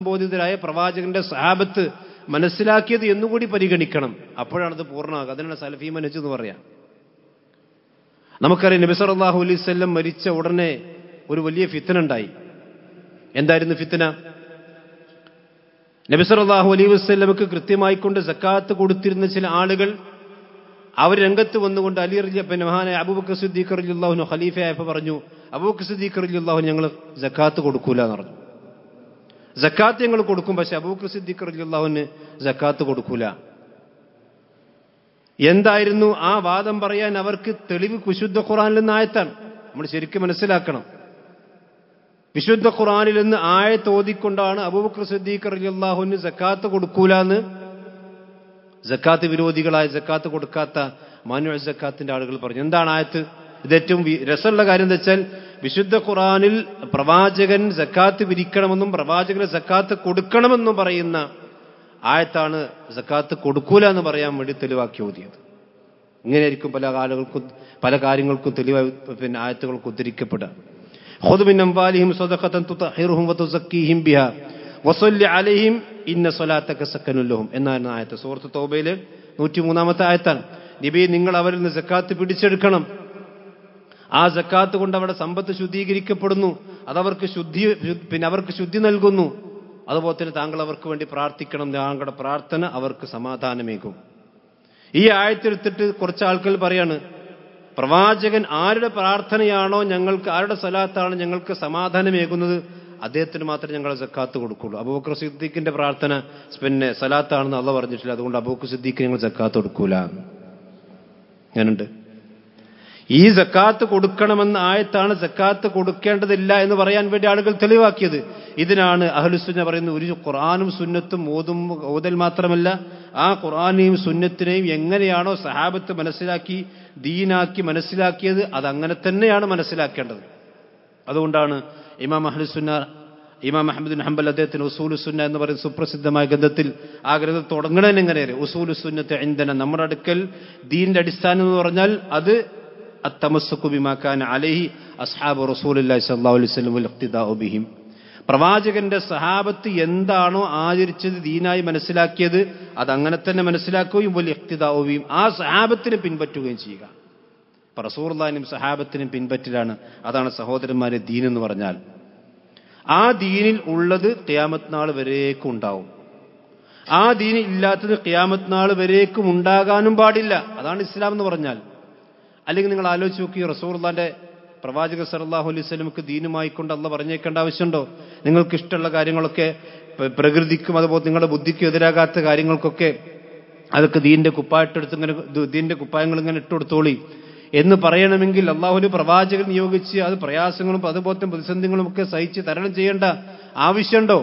ബോധിതരായ പ്രവാചകന്റെ സഹാബത്ത് മനസ്സിലാക്കിയത് എന്നുകൂടി പരിഗണിക്കണം അപ്പോഴാണത് പൂർണ്ണമാകുക അതിനാണ് സലഫി മനസ്സ് എന്ന് പറയാം നമുക്കറിയാം നബി സല്ലല്ലാഹു അലൈഹി വസല്ലം മരിച്ച ഉടനെ ഒരു വലിയ ഫിത്തന ഉണ്ടായി എന്തായിരുന്നു ഫിത്തന നബി സല്ലല്ലാഹു അലൈഹി വസല്ലമക്ക് കൃത്യമായിക്കൊണ്ട് സക്കാത്ത് കൊടുത്തിരുന്ന ചില ആളുകൾ അവർ രംഗത്ത് വന്നുകൊണ്ട് അലി റലി പിന്നെ മഹാനായ അബൂബക്കർ സിദ്ദീഖ് റളിയല്ലാഹു ഖലീഫയായപ്പോൾ പറഞ്ഞു അബൂബക്കർ സിദ്ദീഖ് റളിയല്ലാഹു ഞങ്ങൾ സക്കാത്ത് കൊടുക്കൂല എന്ന് പറഞ്ഞു സക്കാത്ത് ഞങ്ങൾ കൊടുക്കും പക്ഷെ അബൂബക്കർ സിദ്ദീഖ് റളിയല്ലാഹുവിന് സക്കാത്ത് കൊടുക്കൂല എന്തായിരുന്നു ആ വാദം പറയാൻ അവർക്ക് തെളിവ് വിശുദ്ധ ഖുറാനിൽ നിന്ന് ആയത്താണ് നമ്മൾ ശരിക്കും മനസ്സിലാക്കണം വിശുദ്ധ ഖുറാനിൽ നിന്ന് ആയത്ത് ഓതിക്കൊണ്ടാണ് അബൂബക്കർ സിദ്ദീഖ് റളിയല്ലാഹുവിന് സക്കാത്ത് കൊടുക്കൂല എന്ന് ജക്കാത്ത് വിരോധികളായ ജക്കാത്ത് കൊടുക്കാത്ത മാനുവൽ ജക്കാത്തിന്റെ ആളുകൾ പറഞ്ഞു എന്താണ് ആയത്ത് ഇത് ഏറ്റവും വി- രസമുള്ള കാര്യം എന്താ വെച്ചാൽ വിശുദ്ധ ഖുറാനിൽ പ്രവാചകൻ ജക്കാത്ത് വിരിക്കണമെന്നും പ്രവാചകന് ജക്കാത്ത് കൊടുക്കണമെന്നും പറയുന്ന ആയത്താണ് ജക്കാത്ത് കൊടുക്കൂല എന്ന് പറയാൻ വേണ്ടി തെളിവാക്കി ഓതിയത് ഇങ്ങനെയായിരിക്കും പല ആളുകൾക്കും പല കാര്യങ്ങൾക്കും തെളിവായി പിന്നെ ആയത്തുകൾക്ക് ഉദ്ധരിക്കപ്പെടുക خذ من أموالهم صدقة تطهرهم وتزكيهم بها وصل عليهم إن صلاتك سكن لهم എന്നാണ് ആയത്ത് സൂറത്ത് തൗബയിലെ നൂറ്റി മൂന്നാമത്തെ ആയത്താണ് നബി നിങ്ങൾ അവരിൽ നിന്ന് സക്കാത്ത് പിടിച്ചെടുക്കണം ആ സക്കാത്ത് കൊണ്ട് അവരുടെ സമ്പത്ത് ശുദ്ധീകരിക്കപ്പെടുന്നു അതവർക്ക് ശുദ്ധി ശു- പിന്നെ അവർക്ക് ശുദ്ധി നൽകുന്നു അതുപോലെ തന്നെ താങ്കൾ അവർക്ക് വേണ്ടി പ്രാർത്ഥിക്കണം താങ്കളുടെ പ്രാർത്ഥന അവർക്ക് സമാധാനമേകും ഈ ആയത്തെടുത്തിട്ട് കുറച്ച് ആൾക്കാർ പറയാണ് പ്രവാചകൻ ആരുടെ പ്രാർത്ഥനയാണോ ഞങ്ങൾക്ക് ആരുടെ സലാത്താണ് ഞങ്ങൾക്ക് സമാധാനമേകുന്നത് അദ്ദേഹത്തിന് മാത്രമേ ഞങ്ങൾ സക്കാത്ത് കൊടുക്കുള്ളൂ അബൂബക്കർ സിദ്ദീഖിന്റെ പ്രാർത്ഥന പിന്നെ സലാത്താണെന്ന് അള്ള പറഞ്ഞിട്ടില്ല അതുകൊണ്ട് അബൂബക്കർ സിദ്ദീഖ് ഞങ്ങൾ സക്കാത്ത് കൊടുക്കൂല ഞാനുണ്ട് ഈ സക്കാത്ത് കൊടുക്കണമെന്ന ആയത്താണ് സക്കാത്ത് കൊടുക്കേണ്ടതില്ല എന്ന് പറയാൻ വേണ്ടി ആളുകൾ തെളിവാക്കിയത് ഇതിനാണ് അഹ്ലുസുന്ന പറയുന്നത് ഒരു ഖുർആാനും സുന്നത്തും ഓതും ഓതൽ മാത്രമല്ല ആ ഖുർആാനെയും സുന്നത്തിനെയും എങ്ങനെയാണോ സഹാബത്ത് മനസ്സിലാക്കി ദീനാക്കി മനസ്സിലാക്കിയത് അത് അങ്ങനെ തന്നെയാണ് മനസ്സിലാക്കേണ്ടത് അതുകൊണ്ടാണ് ഇമാം അഹ്ലുസുന്ന ഇമാം അഹമ്മദ് ബിൻ ഹംബൽ അദ്ദേഹത്തിന് ഉസൂലു സുന്ന എന്ന് പറയുന്ന സുപ്രസിദ്ധമായ ഗ്രന്ഥത്തിൽ ആ ഗ്രന്ഥം തുടങ്ങണതിന് എങ്ങനെയാണ് ഉസൂലു സുന്നത്തെ ഇന്ധന നമ്മുടെ അടുക്കൽ ദീന്റെ അടിസ്ഥാനം എന്ന് പറഞ്ഞാൽ അത് അത്തമസ്സുക്കു ബിമാക്കാൻ അലഹി അസ്ഹാബ് റസൂലി സല്ലാ അലൈഹി സ്വലം ഇഖ്തിദാഉ ബിഹിം പ്രവാചകന്റെ സഹാബത്ത് എന്താണോ ആചരിച്ചത് ദീനായി മനസ്സിലാക്കിയത് അത് അങ്ങനെ തന്നെ മനസ്സിലാക്കുകയും വലിയ ഇഖ്തിദാവുകയും ആ സഹാബത്തിനെ പിൻപറ്റുകയും ചെയ്യുക അപ്പൊ റസൂർലാനും സഹാബത്തിനും പിൻപറ്റലാണ് അതാണ് സഹോദരന്മാരെ ദീൻ എന്ന് പറഞ്ഞാൽ ആ ദീനിൽ ഉള്ളത് ഖിയാമത്ത് നാൾ വരേക്കും ഉണ്ടാവും ആ ദീനിൽ ഇല്ലാത്തത് ഖിയാമത്ത് നാൾ വരേക്കും ഉണ്ടാകാനും പാടില്ല അതാണ് ഇസ്ലാം എന്ന് പറഞ്ഞാൽ അല്ലെങ്കിൽ നിങ്ങൾ ആലോചിച്ച് നോക്കി റസൂർലാന്റെ പ്രവാചക സല്ലല്ലാഹു അലൈഹി സ്വലമുക്ക് ദീനുമായി കൊണ്ട് അല്ല പറഞ്ഞേക്കേണ്ട ആവശ്യമുണ്ടോ നിങ്ങൾക്ക് ഇഷ്ടമുള്ള കാര്യങ്ങളൊക്കെ പ്ര- പ്രകൃതിക്കും അതുപോലെ നിങ്ങളുടെ ബുദ്ധിക്കും എതിരാകാത്ത കാര്യങ്ങൾക്കൊക്കെ അതൊക്കെ ദീന്റെ കുപ്പായിട്ടെടുത്ത് ഇങ്ങനെ ദ- ദീന്റെ കുപ്പായങ്ങൾ ഇങ്ങനെ ഇട്ടുകൊടുത്തോളി എന്ന് പറയണമെങ്കിൽ അള്ളാഹുല് പ്രവാചകൻ നിയോഗിച്ച് അത് പ്രയാസങ്ങളും അതുപോലത്തെ പ്രതിസന്ധികളും ഒക്കെ സഹിച്ച് തരണം ചെയ്യേണ്ട ആവശ്യമുണ്ടോ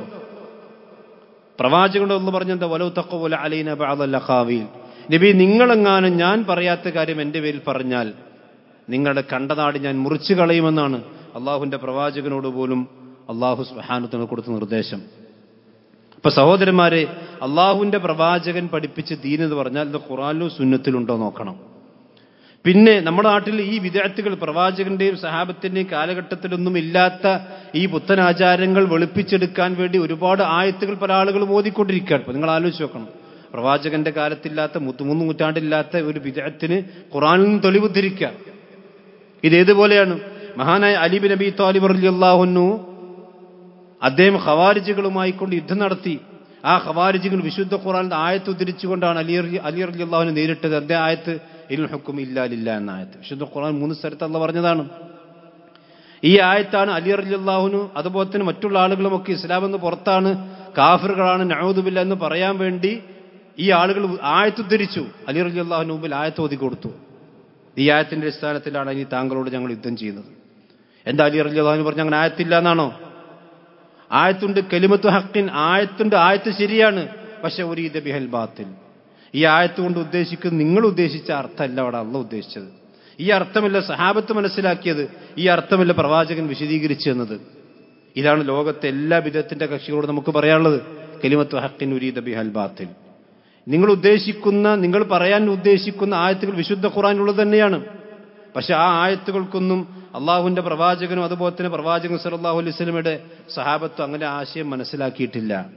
പ്രവാചകനോട് ഒന്ന് പറഞ്ഞെന്താ വലോ തക്കോല അലൈന ബാദല്ലഖാവിൽ നബി നിങ്ങളെങ്ങാനും ഞാൻ പറയാത്ത കാര്യം എൻ്റെ പേരിൽ പറഞ്ഞാൽ നിങ്ങളുടെ കണ്ടനാട് ഞാൻ മുറിച്ചു കളയുമെന്നാണ് അള്ളാഹുവിന്റെ പ്രവാചകനോട് പോലും അള്ളാഹു സുഹാനുത്തിന് കൊടുത്ത നിർദ്ദേശം അപ്പൊ സഹോദരന്മാരെ അള്ളാഹുവിന്റെ പ്രവാചകൻ പഠിപ്പിച്ച ദീൻ എന്ന് പറഞ്ഞാൽ ഇത് ഖുറാനിലും സുന്നത്തിലുണ്ടോ നോക്കണം പിന്നെ നമ്മുടെ നാട്ടിൽ ഈ വിദ്യാർത്ഥികൾ പ്രവാചകന്റെയും സഹാബത്തിന്റെയും കാലഘട്ടത്തിലൊന്നും ഇല്ലാത്ത ഈ പുത്തനാചാരങ്ങൾ വെളുപ്പിച്ചെടുക്കാൻ വേണ്ടി ഒരുപാട് ആയത്തുകൾ പല ആളുകളും ഓതിക്കൊണ്ടിരിക്കുകയാണ് ഇപ്പൊ നിങ്ങൾ ആലോചിച്ച് നോക്കണം പ്രവാചകന്റെ കാലത്തില്ലാത്ത മുത്ത് മൂന്ന് നൂറ്റാണ്ടില്ലാത്ത ഒരു വിദഗ്ധത്തിന് ഖുറാനിൽ നിന്ന് തെളിവുദ്ധരിക്കുക ഇത് ഏതുപോലെയാണ് മഹാനായ അലിബി നബി താലിബ് അള്ളാഹുന്നു അദ്ദേഹം ഖവാരിജുകളുമായി കൊണ്ട് യുദ്ധം നടത്തി ആ ഖവാരിജുകൾ വിശുദ്ധ ഖുറാൻ ആയത്ത് ഉദ്ധരിച്ചുകൊണ്ടാണ് അലി അലി- അലി അലി അള്ളാഹുവിനെ നേരിട്ടത് അതേ ആയത്ത് ഇൽ ഹുക്കും ഇല്ലാലില്ല എന്ന ആയത്ത് വിശുദ്ധ ഖുറാൻ മൂന്ന് സ്ഥലത്ത് അല്ല പറഞ്ഞതാണ് ഈ ആയത്താണ് അലി അലി അള്ളാഹുനു അതുപോലെ തന്നെ മറ്റുള്ള ആളുകളുമൊക്കെ ഇസ്ലാം എന്ന് പുറത്താണ് കാഫറുകളാണ് നഴൂതുബില്ല എന്ന് പറയാൻ വേണ്ടി ഈ ആളുകൾ ആയത്ത് ഉദ്ധരിച്ചു അലി അലി അള്ളാഹുന് മുമ്പിൽ ആയത്ത് ഒതുക്കി കൊടുത്തു ഈ ആയത്തിന്റെ അടിസ്ഥാനത്തിലാണ് ഇനി താങ്കളോട് ഞങ്ങൾ യുദ്ധം ചെയ്യുന്നത് എന്താ അലി അലി അള്ളാഹുന് പറഞ്ഞ അങ്ങനെ ആയത്തില്ല എന്നാണോ ആയത്തുണ്ട് കെലിമത്ത് ഹക്കിൻ ആയത്തുണ്ട് ആയത്ത് ശരിയാണ് പക്ഷെ ഒരു ഇത് ബിഹൽ ബാത്തിൽ ഈ ആയത്ത് കൊണ്ട് ഉദ്ദേശിക്കുന്നത് നിങ്ങൾ ഉദ്ദേശിച്ച അർത്ഥമല്ല അവിടെ അല്ല ഉദ്ദേശിച്ചത് ഈ അർത്ഥമല്ല സഹാബത്ത് മനസ്സിലാക്കിയത് ഈ അർത്ഥമല്ല പ്രവാചകൻ വിശദീകരിച്ചു എന്നത് ഇതാണ് ലോകത്തെ എല്ലാ വിധത്തിന്റെ കക്ഷികളോട് നമുക്ക് പറയാനുള്ളത് കെലിമത്ത് ഹക്കിൻ ഉരീദ ബിഹൽ ബാത്തിൽ നിങ്ങൾ ഉദ്ദേശിക്കുന്ന നിങ്ങൾ പറയാൻ ഉദ്ദേശിക്കുന്ന ആയത്തുകൾ വിശുദ്ധ ഖുറാനുള്ളത് തന്നെയാണ് പക്ഷെ ആ ആയത്തുകൾക്കൊന്നും അള്ളാഹുവിന്റെ പ്രവാചകനും അതുപോലെ തന്നെ പ്രവാചകൻ സല്ലല്ലാഹു അലൈഹി വസല്ലമയുടെ സഹാബത്തും അങ്ങനെ ആശയം മനസ്സിലാക്കിയിട്ടില്ല